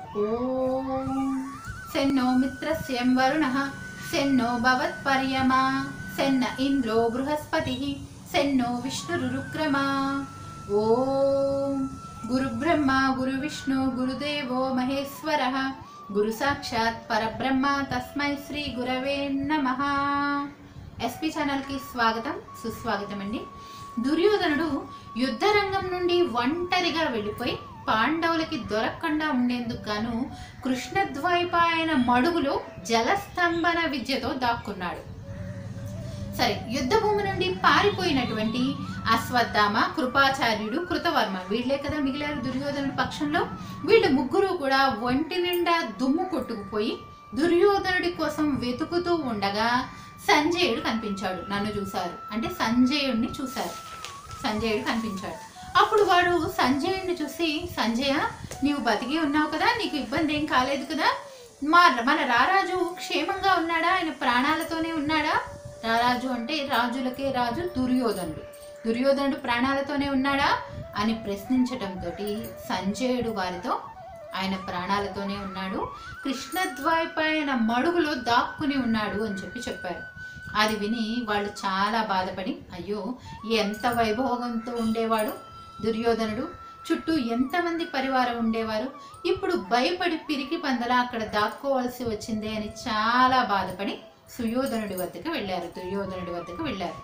ఓం సెన్నో మిత్రస్యం వరుణః సెన్నో భవత్పర్యమా సెన్న ఇంద్రో బృహస్పతి సెన్నో విష్ణురుక్రమా ఓం గురుబ్రహ్మ గురువిష్ణు గురుదేవో మహేశ్వర గురు సాక్షాత్ పరబ్రహ్మ తస్మై శ్రీ గురవే నమః ఎస్పీ ఛానల్కి స్వాగతం సుస్వాగతం అండి దుర్యోధనుడు యుద్ధరంగం నుండి ఒంటరిగా వెళ్ళిపోయి పాండవులకి దొరకకుండా ఉండేందుకు గాను కృష్ణద్వైపాయన మడుగులో జలస్తంభన విద్యతో దాక్కున్నాడు సరే యుద్ధ భూమి నుండి పారిపోయినటువంటి అశ్వత్థామ కృపాచార్యుడు కృతవర్మ వీళ్ళే కదా మిగిలారు దుర్యోధనుడి పక్షంలో వీళ్ళు ముగ్గురు కూడా ఒంటి నిండా దుమ్ము కొట్టుకుపోయి దుర్యోధనుడి కోసం వెతుకుతూ ఉండగా సంజయుడు కనిపించాడు నన్ను చూశారు అంటే సంజయుడిని చూశారు సంజయుడు కనిపించాడు అప్పుడు వాడు సంజయుడిని చూసి సంజయ నీవు బతికి ఉన్నావు కదా నీకు ఇబ్బంది ఏం కాలేదు కదా మా మన రారాజు క్షేమంగా ఉన్నాడా ఆయన ప్రాణాలతోనే ఉన్నాడా రారాజు అంటే రాజులకే రాజు దుర్యోధనుడు దుర్యోధనుడు ప్రాణాలతోనే ఉన్నాడా అని ప్రశ్నించటంతో సంజయుడు వారితో ఆయన ప్రాణాలతోనే ఉన్నాడు కృష్ణద్వైపాయన మడుగులో దాక్కుని ఉన్నాడు అని చెప్పి చెప్పారు అది విని వాళ్ళు చాలా బాధపడి అయ్యో ఎంత వైభోగంతో ఉండేవాడు దుర్యోధనుడు చుట్టూ ఎంతమంది పరివారం ఉండేవారు ఇప్పుడు భయపడి పిరికి పందలా అక్కడ దాక్కోవలసి వచ్చిందే అని చాలా బాధపడి సుయోధనుడి వద్దకు వెళ్ళారు దుర్యోధనుడి వద్దకు వెళ్ళారు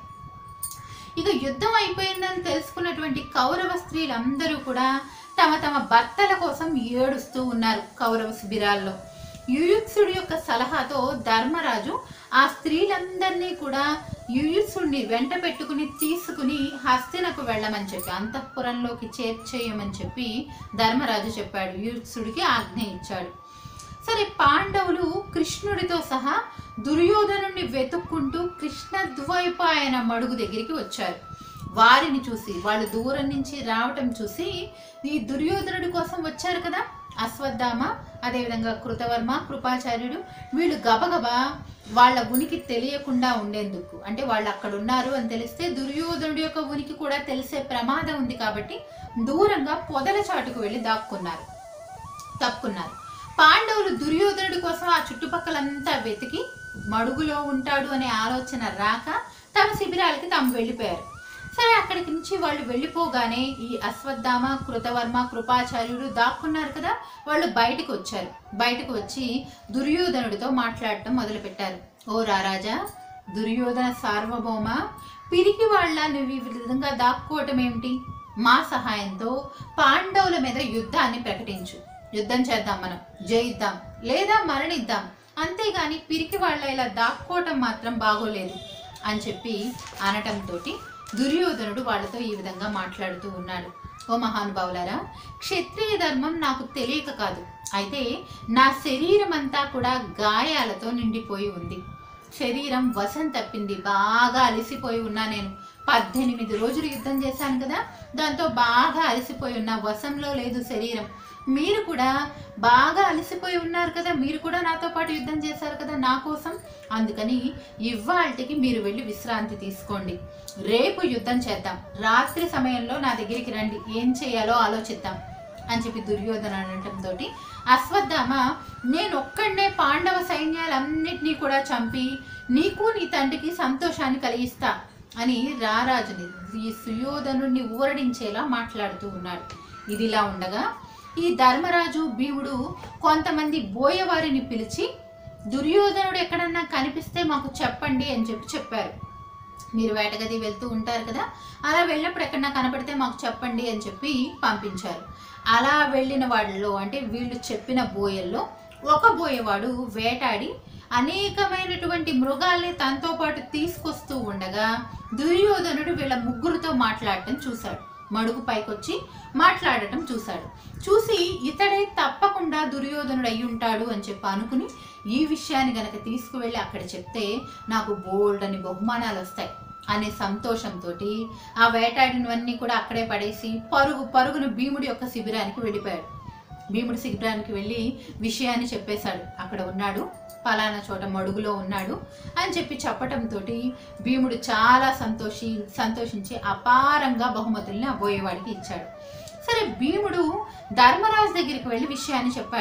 ఇక యుద్ధం అయిపోయిందని తెలుసుకున్నటువంటి కౌరవ స్త్రీలందరూ కూడా తమ తమ భర్తల కోసం ఏడుస్తూ ఉన్నారు కౌరవ శిబిరాల్లో యుయుత్సుడి యొక్క సలహాతో ధర్మరాజు ఆ స్త్రీలందరినీ కూడా యుయుత్సుడిని వెంట పెట్టుకుని తీసుకుని హస్తినకు వెళ్ళమని చెప్పి అంతఃపురంలోకి చేర్చేయమని చెప్పి ధర్మరాజు చెప్పాడు యుయుత్సుడికి ఆజ్ఞ ఇచ్చాడు సరే పాండవులు కృష్ణుడితో సహా దుర్యోధనుడిని వెతుక్కుంటూ కృష్ణద్వైపాయన మడుగు దగ్గరికి వచ్చారు వారిని చూసి వాళ్ళు దూరం నుంచి రావటం చూసి ఈ దుర్యోధనుడి కోసం వచ్చారు కదా అశ్వత్థామ అదేవిధంగా కృతవర్మ కృపాచార్యుడు వీళ్ళు గబగబా వాళ్ళ ఉనికి తెలియకుండా ఉండేందుకు అంటే వాళ్ళు అక్కడ ఉన్నారు అని తెలిస్తే దుర్యోధనుడి యొక్క ఉనికి కూడా తెలిసే ప్రమాదం ఉంది కాబట్టి దూరంగా పొదల చాటుకు వెళ్ళి దాక్కున్నారు తప్పుకున్నారు పాండవులు దుర్యోధనుడి కోసం ఆ చుట్టుపక్కలంతా వెతికి మడుగులో ఉంటాడు అనే ఆలోచన రాక తమ శిబిరాలకి తాము వెళ్ళిపోయారు సరే అక్కడికి నుంచి వాళ్ళు వెళ్ళిపోగానే ఈ అశ్వత్థామ కృతవర్మ కృపాచార్యుడు దాక్కున్నారు కదా వాళ్ళు బయటకు వచ్చారు బయటకు వచ్చి దుర్యోధనుడితో మాట్లాడటం మొదలుపెట్టారు ఓ రారాజా దుర్యోధన సార్వభౌమ పిరికి వాళ్ళ నువ్వు ఈ విధంగా దాక్కోవటం ఏమిటి మా సహాయంతో పాండవుల మీద యుద్ధాన్ని ప్రకటించు యుద్ధం చేద్దాం మనం జయిద్దాం లేదా మరణిద్దాం అంతేగాని పిరికి వాళ్ళ ఇలా దాక్కోవటం మాత్రం బాగోలేదు అని చెప్పి అనటంతో దుర్యోధనుడు వాళ్ళతో ఈ విధంగా మాట్లాడుతూ ఉన్నాడు ఓ మహానుభావులారా క్షత్రియ ధర్మం నాకు తెలియక కాదు అయితే నా శరీరం అంతా కూడా గాయాలతో నిండిపోయి ఉంది శరీరం వశం తప్పింది బాగా అలసిపోయి ఉన్నా నేను పద్దెనిమిది రోజులు యుద్ధం చేశాను కదా దాంతో బాగా అలసిపోయి ఉన్నా వశంలో లేదు శరీరం మీరు కూడా బాగా అలసిపోయి ఉన్నారు కదా మీరు కూడా నాతో పాటు యుద్ధం చేశారు కదా నా కోసం అందుకని ఇవాళకి మీరు వెళ్ళి విశ్రాంతి తీసుకోండి రేపు యుద్ధం చేద్దాం రాత్రి సమయంలో నా దగ్గరికి రండి ఏం చేయాలో ఆలోచిద్దాం అని చెప్పి దుర్యోధన అనటంతో అశ్వత్థామ నేను ఒక్కడనే పాండవ సైన్యాలన్నిటినీ కూడా చంపి నీకు నీ తండ్రికి సంతోషాన్ని కలిగిస్తా అని రారాజుని ఈ సుయోధనుడిని ఊరడించేలా మాట్లాడుతూ ఉన్నాడు ఇదిలా ఉండగా ఈ ధర్మరాజు భీముడు కొంతమంది బోయవారిని పిలిచి దుర్యోధనుడు ఎక్కడన్నా కనిపిస్తే మాకు చెప్పండి అని చెప్పి చెప్పారు మీరు వేటగది వెళ్తూ ఉంటారు కదా అలా వెళ్ళినప్పుడు ఎక్కడన్నా కనపడితే మాకు చెప్పండి అని చెప్పి పంపించారు అలా వెళ్ళిన వాళ్ళలో అంటే వీళ్ళు చెప్పిన బోయల్లో ఒక బోయవాడు వేటాడి అనేకమైనటువంటి మృగాల్ని తనతో పాటు తీసుకొస్తూ ఉండగా దుర్యోధనుడు వీళ్ళ ముగ్గురితో మాట్లాడటం చూశాడు మడుగు పైకొచ్చి మాట్లాడటం చూశాడు చూసి ఇతడే తప్పకుండా దుర్యోధనుడు అయి ఉంటాడు అని చెప్పి అనుకుని ఈ విషయాన్ని గనక తీసుకువెళ్ళి అక్కడ చెప్తే నాకు బోల్డ్ అని బహుమానాలు వస్తాయి అనే సంతోషంతో ఆ వేటాడినవన్నీ కూడా అక్కడే పడేసి పరుగు పరుగును భీముడి యొక్క శిబిరానికి వెళ్ళిపోయాడు భీముడి శిబిరానికి వెళ్ళి విషయాన్ని చెప్పేశాడు అక్కడ ఉన్నాడు పలానా చోట మడుగులో ఉన్నాడు అని చెప్పి చెప్పటంతో భీముడు చాలా సంతోషి సంతోషించి అపారంగా బహుమతుల్ని ఆ బోయేవాడికి ఇచ్చాడు సరే భీముడు ధర్మరాజు దగ్గరికి వెళ్ళి విషయాన్ని చెప్పాడు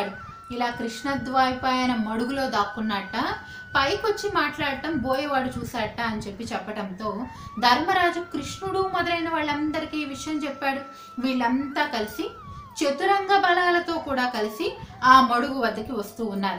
ఇలా కృష్ణద్వైపాయన మడుగులో దాక్కున్నట్ట పైకొచ్చి మాట్లాడటం బోయేవాడు చూశాట అని చెప్పి చెప్పటంతో ధర్మరాజు కృష్ణుడు మొదలైన వాళ్ళందరికీ ఈ విషయం చెప్పాడు వీళ్ళంతా కలిసి చతురంగ బలాలతో కూడా కలిసి ఆ మడుగు వద్దకి వస్తూ ఉన్నారు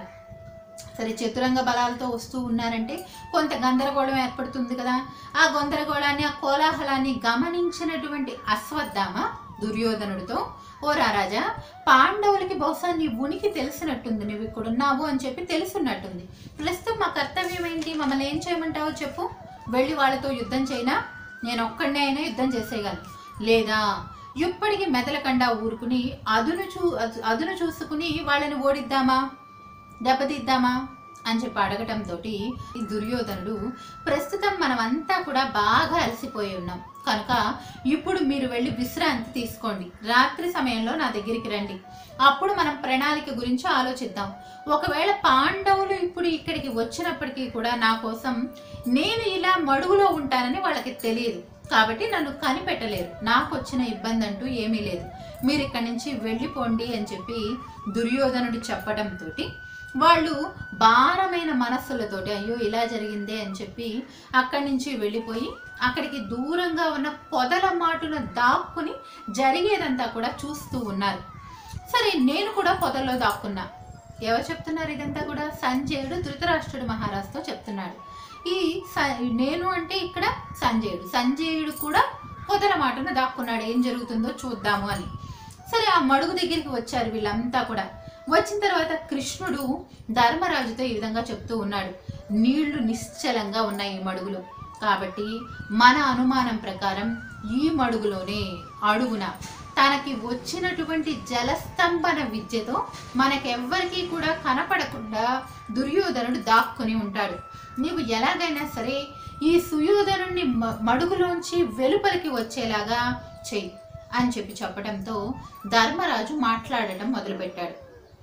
సరే చతురంగ బలాలతో వస్తూ ఉన్నారంటే కొంత గందరగోళం ఏర్పడుతుంది కదా ఆ గందరగోళాన్ని ఆ కోలాహలాన్ని గమనించినటువంటి అశ్వత్థామ దుర్యోధనుడితో ఓ రారాజా పాండవులకి బహుశా నీ ఉనికి తెలిసినట్టుంది నువ్వు ఇక్కడ ఉన్నావు అని చెప్పి తెలుసున్నట్టుంది ప్రస్తుతం మా కర్తవ్యం ఏంటి మమ్మల్ని ఏం చేయమంటావో చెప్పు వెళ్ళి వాళ్ళతో యుద్ధం చేయనా నేను ఒక్కడనే అయినా యుద్ధం చేసేయగలను లేదా ఇప్పటికి మెదలకుండా ఊరుకుని అదును చూ అదును చూసుకుని వాళ్ళని ఓడిద్దామా దెబ్బతీద్దామా అని చెప్పి అడగటంతో ఈ దుర్యోధనుడు ప్రస్తుతం మనమంతా కూడా బాగా అలసిపోయి ఉన్నాం కనుక ఇప్పుడు మీరు వెళ్ళి విశ్రాంతి తీసుకోండి రాత్రి సమయంలో నా దగ్గరికి రండి అప్పుడు మనం ప్రణాళిక గురించి ఆలోచిద్దాం ఒకవేళ పాండవులు ఇప్పుడు ఇక్కడికి వచ్చినప్పటికీ కూడా నా కోసం నేను ఇలా మడుగులో ఉంటానని వాళ్ళకి తెలియదు కాబట్టి నన్ను కనిపెట్టలేరు నాకు వచ్చిన ఇబ్బంది అంటూ ఏమీ లేదు మీరు ఇక్కడి నుంచి వెళ్ళిపోండి అని చెప్పి దుర్యోధనుడు చెప్పడంతో వాళ్ళు భారమైన మనస్సులతోటి అయ్యో ఇలా జరిగిందే అని చెప్పి అక్కడి నుంచి వెళ్ళిపోయి అక్కడికి దూరంగా ఉన్న పొదల మాటున దాక్కుని జరిగేదంతా కూడా చూస్తూ ఉన్నారు సరే నేను కూడా పొదల్లో దాక్కున్నా ఎవరు చెప్తున్నారు ఇదంతా కూడా సంజయుడు ధృతరాష్ట్రుడు మహారాజుతో చెప్తున్నాడు ఈ స- నేను అంటే ఇక్కడ సంజయుడు సంజయుడు కూడా పొదల మాటను దాక్కున్నాడు ఏం జరుగుతుందో చూద్దాము అని సరే ఆ మడుగు దగ్గరికి వచ్చారు వీళ్ళంతా కూడా వచ్చిన తర్వాత కృష్ణుడు ధర్మరాజుతో ఈ విధంగా చెప్తూ ఉన్నాడు నీళ్లు నిశ్చలంగా ఉన్నాయి ఈ మడుగులో కాబట్టి మన అనుమానం ప్రకారం ఈ మడుగులోనే అడుగున తనకి వచ్చినటువంటి జలస్తంభన విద్యతో మనకెవ్వరికీ కూడా కనపడకుండా దుర్యోధనుడు దాక్కుని ఉంటాడు నీవు ఎలాగైనా సరే ఈ సుయోధనుణ్ణి మ- మడుగులోంచి వెలుపలికి వచ్చేలాగా చెయ్యి అని చెప్పి చెప్పడంతో ధర్మరాజు మాట్లాడటం మొదలుపెట్టాడు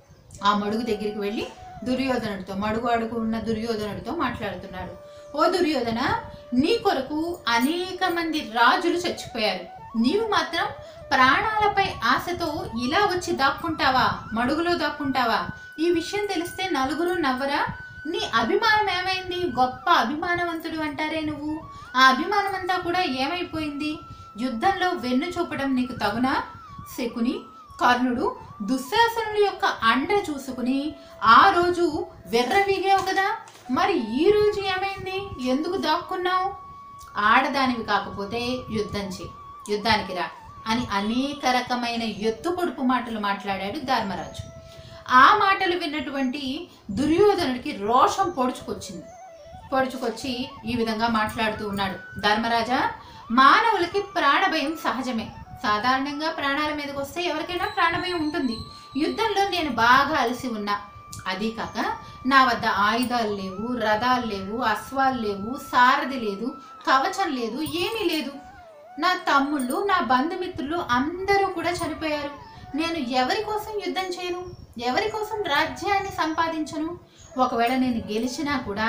ఆ మడుగు దగ్గరికి వెళ్ళి దుర్యోధనుడితో మడుగు అడుగు ఉన్న దుర్యోధనుడితో మాట్లాడుతున్నాడు ఓ దుర్యోధన నీ కొరకు అనేక మంది రాజులు చచ్చిపోయారు నీవు మాత్రం ప్రాణాలపై ఆశతో ఇలా వచ్చి దాక్కుంటావా మడుగులో దాక్కుంటావా ఈ విషయం తెలిస్తే నలుగురు నవ్వరా నీ అభిమానం ఏమైంది గొప్ప అభిమానవంతుడు అంటారే నువ్వు ఆ అభిమానం అంతా కూడా ఏమైపోయింది యుద్ధంలో వెన్ను చూపడం నీకు తగునా శకుని కర్ణుడు దుశ్శాసనుడి యొక్క అండ చూసుకుని ఆ రోజు వెర్రవీగావు కదా మరి ఈ రోజు ఏమైంది ఎందుకు దాక్కున్నావు ఆడదానివి కాకపోతే యుద్ధం చేయి యుద్ధానికి రా అని అనేక రకమైన ఎత్తు పొడుపు మాటలు మాట్లాడాడు ధర్మరాజు ఆ మాటలు విన్నటువంటి దుర్యోధనుడికి రోషం పొడుచుకొచ్చింది పొడుచుకొచ్చి ఈ విధంగా మాట్లాడుతూ ఉన్నాడు ధర్మరాజా మానవులకి ప్రాణభయం సహజమే సాధారణంగా ప్రాణాల మీదకి వస్తే ఎవరికైనా ప్రాణభయం ఉంటుంది యుద్ధంలో నేను బాగా అలసి ఉన్నా అదీ కాక నా వద్ద ఆయుధాలు లేవు రథాలు లేవు అశ్వాలు లేవు సారథి లేదు కవచం లేదు ఏమీ లేదు నా తమ్ముళ్ళు నా బంధుమిత్రులు అందరూ కూడా చనిపోయారు నేను ఎవరి కోసం యుద్ధం చేయను ఎవరి కోసం రాజ్యాన్ని సంపాదించను ఒకవేళ నేను గెలిచినా కూడా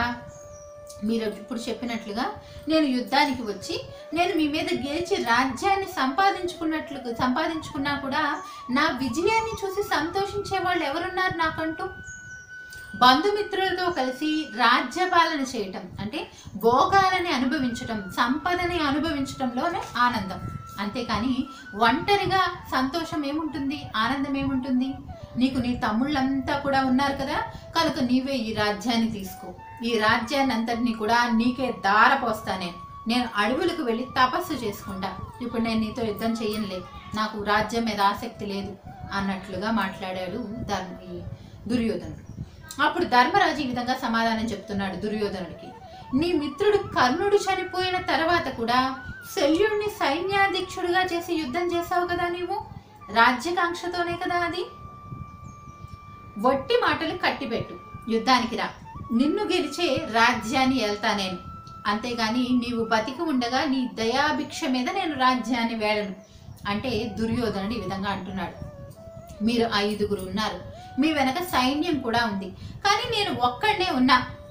మీరు ఇప్పుడు చెప్పినట్లుగా నేను యుద్ధానికి వచ్చి నేను మీ మీద గెలిచి రాజ్యాన్ని సంపాదించుకున్నట్లు సంపాదించుకున్నా కూడా నా విజయాన్ని చూసి సంతోషించే వాళ్ళు ఎవరున్నారు నాకంటూ బంధుమిత్రులతో కలిసి రాజ్యపాలన చేయటం అంటే భోగాలని అనుభవించటం సంపదని అనుభవించటంలోనే ఆనందం అంతేకాని ఒంటరిగా సంతోషం ఏముంటుంది ఆనందం ఏముంటుంది నీకు నీ తమ్ముళ్ళంతా కూడా ఉన్నారు కదా కనుక నీవే ఈ రాజ్యాన్ని తీసుకో ఈ రాజ్యాన్ని అంతటినీ కూడా నీకే దారపోస్తా నేను నేను అడవులకు వెళ్ళి తపస్సు చేసుకుంటా ఇప్పుడు నేను నీతో యుద్ధం చెయ్యనులే నాకు రాజ్యం మీద ఆసక్తి లేదు అన్నట్లుగా మాట్లాడాడు ధర్మ ఈ దుర్యోధనుడు అప్పుడు ధర్మరాజు ఈ విధంగా సమాధానం చెప్తున్నాడు దుర్యోధనుడికి నీ మిత్రుడు కర్ణుడు చనిపోయిన తర్వాత కూడా శల్యుడిని సైన్యాధ్యక్షుడిగా చేసి యుద్ధం చేశావు కదా నీవు రాజ్యకాంక్షతోనే కదా అది వట్టి మాటలు కట్టిపెట్టు యుద్ధానికి రా నిన్ను గెలిచే రాజ్యాన్ని వెళ్తా నేను అంతేగాని నీవు బతికి ఉండగా నీ దయాభిక్ష మీద నేను రాజ్యాన్ని వేడను అంటే దుర్యోధనుడు ఈ విధంగా అంటున్నాడు మీరు ఐదుగురు ఉన్నారు మీ వెనక సైన్యం కూడా ఉంది కానీ నేను ఒక్కడనే ఉన్నా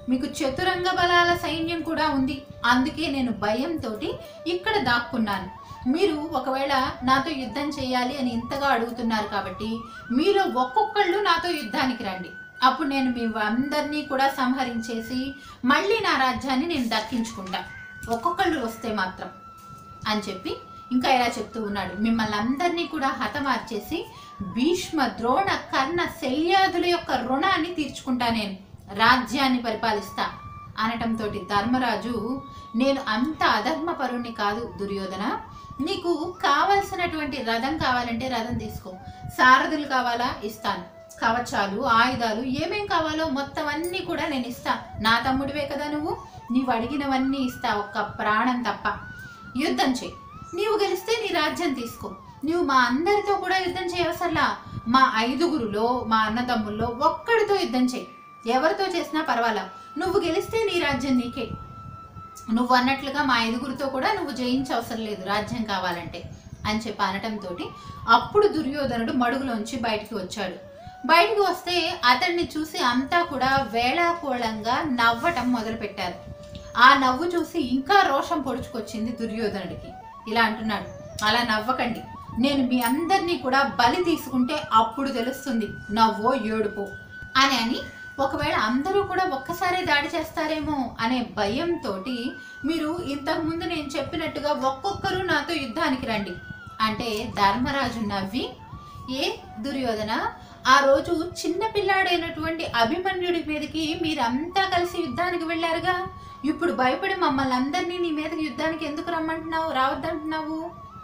మీకు చతురంగ బలాల సైన్యం కూడా ఉంది అందుకే నేను భయంతో ఇక్కడ దాక్కున్నాను మీరు ఒకవేళ నాతో యుద్ధం చేయాలి అని ఇంతగా అడుగుతున్నారు కాబట్టి మీలో ఒక్కొక్కళ్ళు నాతో యుద్ధానికి రండి అప్పుడు నేను మీ అందరినీ కూడా సంహరించేసి మళ్ళీ నా రాజ్యాన్ని నేను దక్కించుకుంటా ఒక్కొక్కళ్ళు వస్తే మాత్రం అని చెప్పి ఇంకా ఇలా చెప్తూ ఉన్నాడు మిమ్మల్ని అందరినీ కూడా హతమార్చేసి భీష్మ ద్రోణ కర్ణ శల్యాదుల యొక్క రుణాన్ని తీర్చుకుంటా నేను రాజ్యాన్ని పరిపాలిస్తా అనటంతో ధర్మరాజు నేను అంత అధర్మపరుణ్ణి కాదు దుర్యోధన నీకు కావలసినటువంటి రథం కావాలంటే రథం తీసుకో సారథులు కావాలా ఇస్తాను కవచాలు ఆయుధాలు ఏమేం కావాలో మొత్తం అన్నీ కూడా నేను ఇస్తా నా తమ్ముడివే కదా నువ్వు నీవు అడిగినవన్నీ ఇస్తా ఒక్క ప్రాణం తప్ప యుద్ధం చేయి నీవు గెలిస్తే నీ రాజ్యం తీసుకో నువ్వు మా అందరితో కూడా యుద్ధం చేయవసరలా మా ఐదుగురులో మా అన్నదమ్ముల్లో ఒక్కడితో యుద్ధం చేయి ఎవరితో చేసినా పర్వాలా నువ్వు గెలిస్తే నీ రాజ్యం నీకే నువ్వు అన్నట్లుగా మా ఐదుగురితో కూడా నువ్వు జయించవసరం లేదు రాజ్యం కావాలంటే అని చెప్పి అనటంతో అప్పుడు దుర్యోధనుడు మడుగులోంచి బయటికి వచ్చాడు బయటికి వస్తే అతన్ని చూసి అంతా కూడా వేళాకోళంగా నవ్వటం మొదలుపెట్టారు ఆ నవ్వు చూసి ఇంకా రోషం పొడుచుకొచ్చింది దుర్యోధనుడికి ఇలా అంటున్నాడు అలా నవ్వకండి నేను మీ అందరినీ కూడా బలి తీసుకుంటే అప్పుడు తెలుస్తుంది నవ్వో ఏడుపో అని అని ఒకవేళ అందరూ కూడా ఒక్కసారే దాడి చేస్తారేమో అనే భయంతో మీరు ఇంతకుముందు నేను చెప్పినట్టుగా ఒక్కొక్కరు నాతో యుద్ధానికి రండి అంటే ధర్మరాజు నవ్వి ఏ దుర్యోధన ఆ రోజు చిన్న పిల్లాడైనటువంటి అభిమన్యుడి మీదకి మీరంతా కలిసి యుద్ధానికి వెళ్ళారుగా ఇప్పుడు భయపడి మమ్మల్ని అందరినీ నీ మీదకి యుద్ధానికి ఎందుకు రమ్మంటున్నావు రావద్దంటున్నావు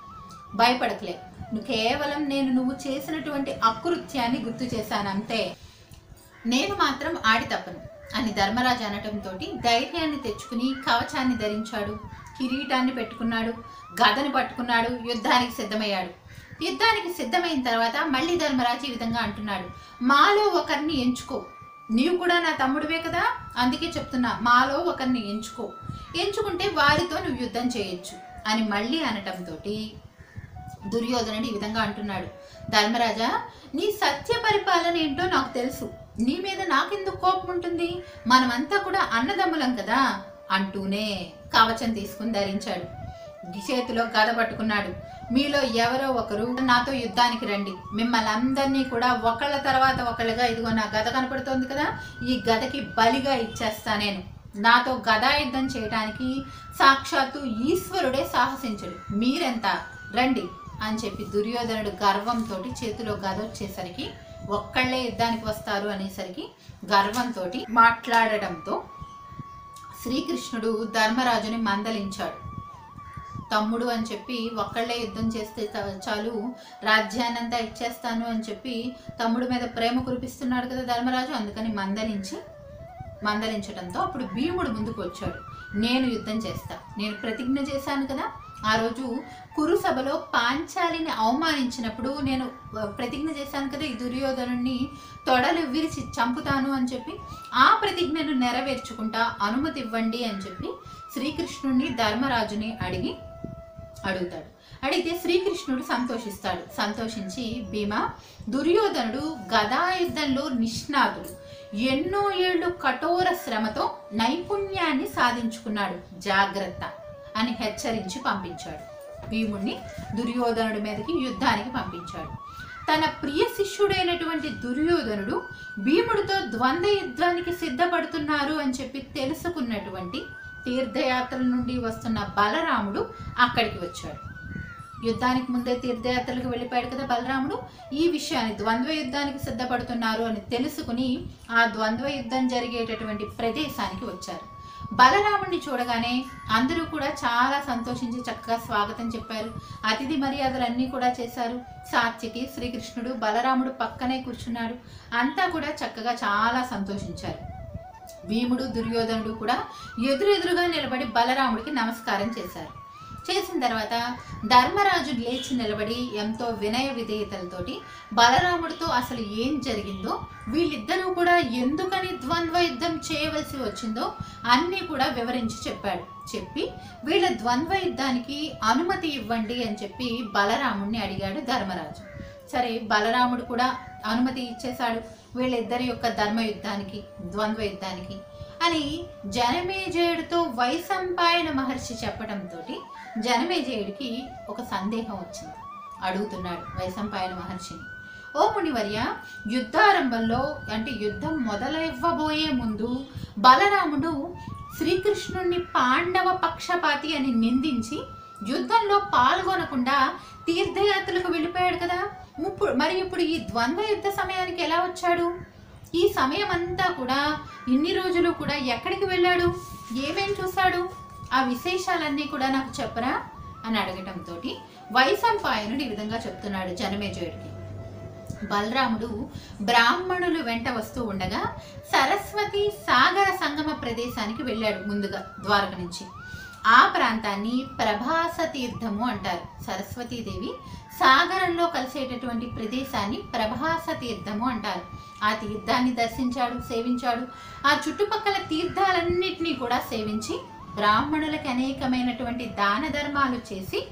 భయపడకలే నువ్వు కేవలం నేను నువ్వు చేసినటువంటి అకృత్యాన్ని గుర్తు చేశాను అంతే నేను మాత్రం ఆడి తప్పను అని ధర్మరాజు అనటంతో ధైర్యాన్ని తెచ్చుకుని కవచాన్ని ధరించాడు కిరీటాన్ని పెట్టుకున్నాడు గదను పట్టుకున్నాడు యుద్ధానికి సిద్ధమయ్యాడు యుద్ధానికి సిద్ధమైన తర్వాత మళ్ళీ ధర్మరాజు ఈ విధంగా అంటున్నాడు మాలో ఒకరిని ఎంచుకో నీవు కూడా నా తమ్ముడివే కదా అందుకే చెప్తున్నా మాలో ఒకరిని ఎంచుకో ఎంచుకుంటే వారితో నువ్వు యుద్ధం చేయొచ్చు అని మళ్ళీ అనటంతో దుర్యోధనుడు ఈ విధంగా అంటున్నాడు ధర్మరాజా నీ సత్య పరిపాలన ఏంటో నాకు తెలుసు నీ మీద నాకెందుకు కోపం ఉంటుంది మనమంతా కూడా అన్నదమ్ములం కదా అంటూనే కవచం తీసుకుని ధరించాడు చేతిలో గద పట్టుకున్నాడు మీలో ఎవరో ఒకరు నాతో యుద్ధానికి రండి మిమ్మల్ని అందరినీ కూడా ఒకళ్ళ తర్వాత ఒకళ్ళుగా ఇదిగో నా గద కనపడుతోంది కదా ఈ గదకి బలిగా ఇచ్చేస్తా నేను నాతో గదా యుద్ధం చేయడానికి సాక్షాత్తు ఈశ్వరుడే సాహసించడు మీరెంత రండి అని చెప్పి దుర్యోధనుడు గర్వంతో చేతిలో గద వచ్చేసరికి ఒక్కళ్ళే యుద్ధానికి వస్తారు అనేసరికి గర్వంతో మాట్లాడడంతో శ్రీకృష్ణుడు ధర్మరాజుని మందలించాడు తమ్ముడు అని చెప్పి ఒక్కళ్ళే యుద్ధం చేస్తే త- చాలు రాజ్యాన్నంతా ఇచ్చేస్తాను అని చెప్పి తమ్ముడు మీద ప్రేమ కురిపిస్తున్నాడు కదా ధర్మరాజు అందుకని మందలించి మందలించడంతో అప్పుడు భీముడు ముందుకు వచ్చాడు నేను యుద్ధం చేస్తా నేను ప్రతిజ్ఞ చేశాను కదా ఆ రోజు కురు సభలో పాంచాలిని అవమానించినప్పుడు నేను ఆ, ప్రతిజ్ఞ చేశాను కదా ఈ దుర్యోధనుణ్ణి తొడలు విరిచి చంపుతాను అని చెప్పి ఆ ప్రతిజ్ఞను నెరవేర్చుకుంటా అనుమతి ఇవ్వండి అని చెప్పి శ్రీకృష్ణుడిని ధర్మరాజుని అడిగి అడుగుతాడు అడిగితే శ్రీకృష్ణుడు సంతోషిస్తాడు సంతోషించి భీమా దుర్యోధనుడు గదాయుద్ధంలో నిష్ణాతుడు ఎన్నో ఏళ్ళు కఠోర శ్రమతో నైపుణ్యాన్ని సాధించుకున్నాడు జాగ్రత్త అని హెచ్చరించి పంపించాడు భీముణ్ణి దుర్యోధనుడి మీదకి యుద్ధానికి పంపించాడు తన ప్రియ శిష్యుడైనటువంటి దుర్యోధనుడు భీముడితో ద్వంద్వ యుద్ధానికి సిద్ధపడుతున్నారు అని చెప్పి తెలుసుకున్నటువంటి తీర్థయాత్రల నుండి వస్తున్న బలరాముడు అక్కడికి వచ్చాడు యుద్ధానికి ముందే తీర్థయాత్రలకు వెళ్ళిపోయాడు కదా బలరాముడు ఈ విషయాన్ని ద్వంద్వ యుద్ధానికి సిద్ధపడుతున్నారు అని తెలుసుకుని ఆ ద్వంద్వ యుద్ధం జరిగేటటువంటి ప్రదేశానికి వచ్చారు బలరాముడిని చూడగానే అందరూ కూడా చాలా సంతోషించి చక్కగా స్వాగతం చెప్పారు అతిథి మర్యాదలన్నీ కూడా చేశారు సాత్యకి శ్రీకృష్ణుడు బలరాముడు పక్కనే కూర్చున్నాడు అంతా కూడా చక్కగా చాలా సంతోషించారు భీముడు దుర్యోధనుడు కూడా ఎదురెదురుగా నిలబడి బలరాముడికి నమస్కారం చేశారు చేసిన తర్వాత ధర్మరాజు లేచి నిలబడి ఎంతో వినయ విధేయతలతోటి బలరాముడితో అసలు ఏం జరిగిందో వీళ్ళిద్దరూ కూడా ఎందుకని ద్వంద్వ యుద్ధం చేయవలసి వచ్చిందో అన్నీ కూడా వివరించి చెప్పాడు చెప్పి వీళ్ళ ద్వంద్వ యుద్ధానికి అనుమతి ఇవ్వండి అని చెప్పి బలరాముడిని అడిగాడు ధర్మరాజు సరే బలరాముడు కూడా అనుమతి ఇచ్చేశాడు వీళ్ళిద్దరి యొక్క ధర్మ యుద్ధానికి ద్వంద్వ యుద్ధానికి అని జనమేజయుడితో వైసంపాయన మహర్షి చెప్పడంతో జనమేజయుడికి ఒక సందేహం వచ్చింది అడుగుతున్నాడు వైసంపాయన మహర్షిని ఓ మునివర్య యుద్ధారంభంలో అంటే యుద్ధం మొదలవ్వబోయే ముందు బలరాముడు శ్రీకృష్ణుణ్ణి పాండవ పక్షపాతి అని నిందించి యుద్ధంలో పాల్గొనకుండా తీర్థయాత్రలకు వెళ్ళిపోయాడు కదా ఇప్పుడు మరి ఇప్పుడు ఈ ద్వంద్వ యుద్ధ సమయానికి ఎలా వచ్చాడు ఈ సమయం అంతా కూడా ఇన్ని రోజులు కూడా ఎక్కడికి వెళ్ళాడు ఏమేం చూశాడు ఆ విశేషాలన్నీ కూడా నాకు చెప్పరా అని అడగటంతో వైసంపాయనుడు ఈ విధంగా చెప్తున్నాడు జనమేజయుడికి బలరాముడు బ్రాహ్మణులు వెంట వస్తూ ఉండగా సరస్వతి సాగర సంగమ ప్రదేశానికి వెళ్ళాడు ముందుగా ద్వారక నుంచి ఆ ప్రాంతాన్ని ప్రభాస తీర్థము అంటారు సరస్వతీదేవి సాగరంలో కలిసేటటువంటి ప్రదేశాన్ని ప్రభాస తీర్థము అంటారు ఆ తీర్థాన్ని దర్శించాడు సేవించాడు ఆ చుట్టుపక్కల తీర్థాలన్నింటినీ కూడా సేవించి బ్రాహ్మణులకి అనేకమైనటువంటి దాన ధర్మాలు చేసి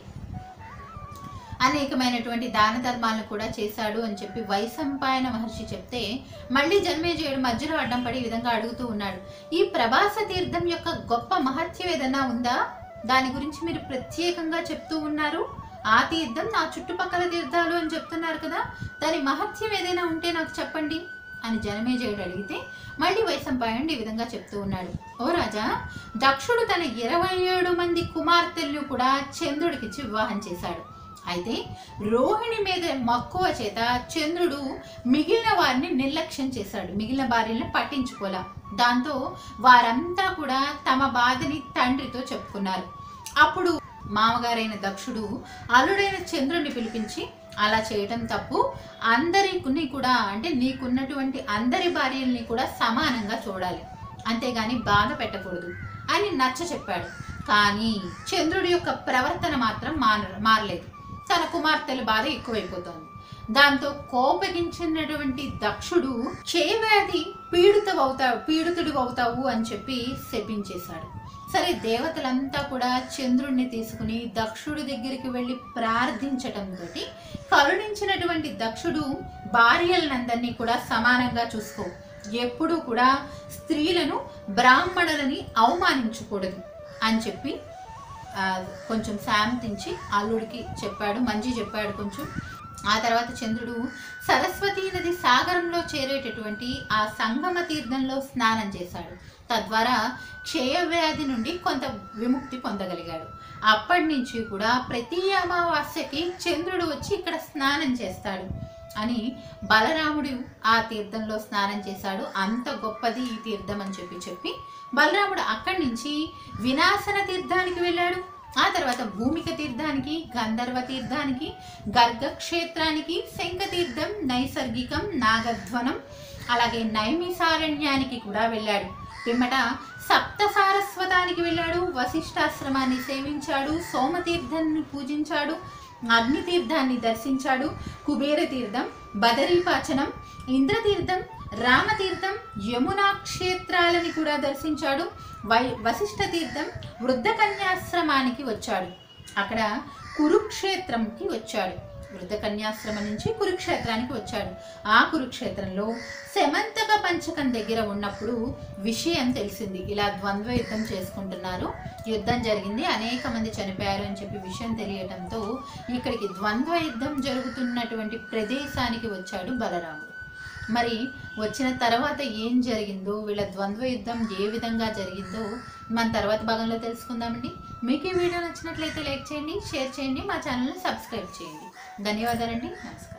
అనేకమైనటువంటి దాన ధర్మాలను కూడా చేశాడు అని చెప్పి వైసంపాయన మహర్షి చెప్తే మళ్ళీ జన్మేజయుడు మధ్యలో అడ్డం పడి ఈ విధంగా అడుగుతూ ఉన్నాడు ఈ ప్రభాస తీర్థం యొక్క గొప్ప మహత్యం ఏదన్నా ఉందా దాని గురించి మీరు ప్రత్యేకంగా చెప్తూ ఉన్నారు ఆ తీర్థం నా చుట్టుపక్కల తీర్థాలు అని చెప్తున్నారు కదా దాని మహత్యం ఏదైనా ఉంటే నాకు చెప్పండి అని జనమేజయుడు అడిగితే మళ్ళీ వైసంపాయనుడు ఈ విధంగా చెప్తూ ఉన్నాడు ఓ రాజా దక్షుడు తన ఇరవై ఏడు మంది కుమార్తెలను కూడా చంద్రుడికిచ్చి వివాహం చేశాడు అయితే రోహిణి మీద మక్కువ చేత చంద్రుడు మిగిలిన వారిని నిర్లక్ష్యం చేశాడు మిగిలిన భార్యలను పట్టించుకోలే దాంతో వారంతా కూడా తమ బాధని తండ్రితో చెప్పుకున్నారు అప్పుడు మామగారైన దక్షుడు అల్లుడైన చంద్రుడిని పిలిపించి అలా చేయటం తప్పు అందరిని కూడా అంటే నీకున్నటువంటి అందరి భార్యల్ని కూడా సమానంగా చూడాలి అంతేగాని బాధ పెట్టకూడదు అని నచ్చ చెప్పాడు కానీ చంద్రుడి యొక్క ప్రవర్తన మాత్రం మార మారలేదు తన కుమార్తెల బాధ ఎక్కువైపోతోంది దాంతో కోపగించినటువంటి దక్షుడు క్షయవ్యాధి పీడితవవుతావు పీడితుడు అవుతావు అని చెప్పి శపించేశాడు సరే దేవతలంతా కూడా చంద్రుణ్ణి తీసుకుని దక్షుడి దగ్గరికి వెళ్ళి ప్రార్థించటంతో కరుణించినటువంటి దక్షుడు భార్యలనందరినీ కూడా సమానంగా చూసుకో ఎప్పుడూ కూడా స్త్రీలను బ్రాహ్మణులని అవమానించకూడదు అని చెప్పి ఆ, కొంచెం శాంతించి అల్లుడికి చెప్పాడు మంచి చెప్పాడు కొంచెం ఆ తర్వాత చంద్రుడు సరస్వతీ నది సాగరంలో చేరేటటువంటి ఆ సంగమ తీర్థంలో స్నానం చేశాడు తద్వారా క్షయవ్యాధి నుండి కొంత విముక్తి పొందగలిగాడు అప్పటి నుంచి కూడా ప్రతి అమావాస్యకి చంద్రుడు వచ్చి ఇక్కడ స్నానం చేస్తాడు అని బలరాముడు ఆ తీర్థంలో స్నానం చేశాడు అంత గొప్పది ఈ తీర్థం అని చెప్పి చెప్పి బలరాముడు అక్కడి నుంచి వినాశన తీర్థానికి వెళ్ళాడు ఆ తర్వాత భూమిక తీర్థానికి గంధర్వ తీర్థానికి గర్గ క్షేత్రానికి శంఖ తీర్థం నైసర్గికం నాగధ్వనం అలాగే నైమిసారణ్యానికి కూడా వెళ్ళాడు పిమ్మట సప్త సారస్వతానికి వెళ్ళాడు వశిష్ఠాశ్రమాన్ని సేవించాడు సోమతీర్థాన్ని పూజించాడు అగ్నితీర్థాన్ని దర్శించాడు కుబేర తీర్థం బదరీపాచనం ఇంద్రతీర్థం రామతీర్థం యమునా క్షేత్రాలని కూడా దర్శించాడు వై వశిష్ఠ తీర్థం వృద్ధ కన్యాశ్రమానికి వచ్చాడు అక్కడ కురుక్షేత్రంకి వచ్చాడు వృద్ధ కన్యాశ్రమం నుంచి కురుక్షేత్రానికి వచ్చాడు ఆ కురుక్షేత్రంలో శమంతక పంచకం దగ్గర ఉన్నప్పుడు విషయం తెలిసింది ఇలా ద్వంద్వ యుద్ధం చేసుకుంటున్నారు యుద్ధం జరిగింది అనేక మంది చనిపోయారు అని చెప్పి విషయం తెలియటంతో ఇక్కడికి ద్వంద్వ యుద్ధం జరుగుతున్నటువంటి ప్రదేశానికి వచ్చాడు బలరాముడు మరి వచ్చిన తర్వాత ఏం జరిగిందో వీళ్ళ ద్వంద్వ యుద్ధం ఏ విధంగా జరిగిందో మన తర్వాత భాగంలో తెలుసుకుందామండి మీకు ఈ వీడియో నచ్చినట్లయితే లైక్ చేయండి షేర్ చేయండి మా ఛానల్ని సబ్స్క్రైబ్ చేయండి ధన్యవాదాలండి నమస్కారం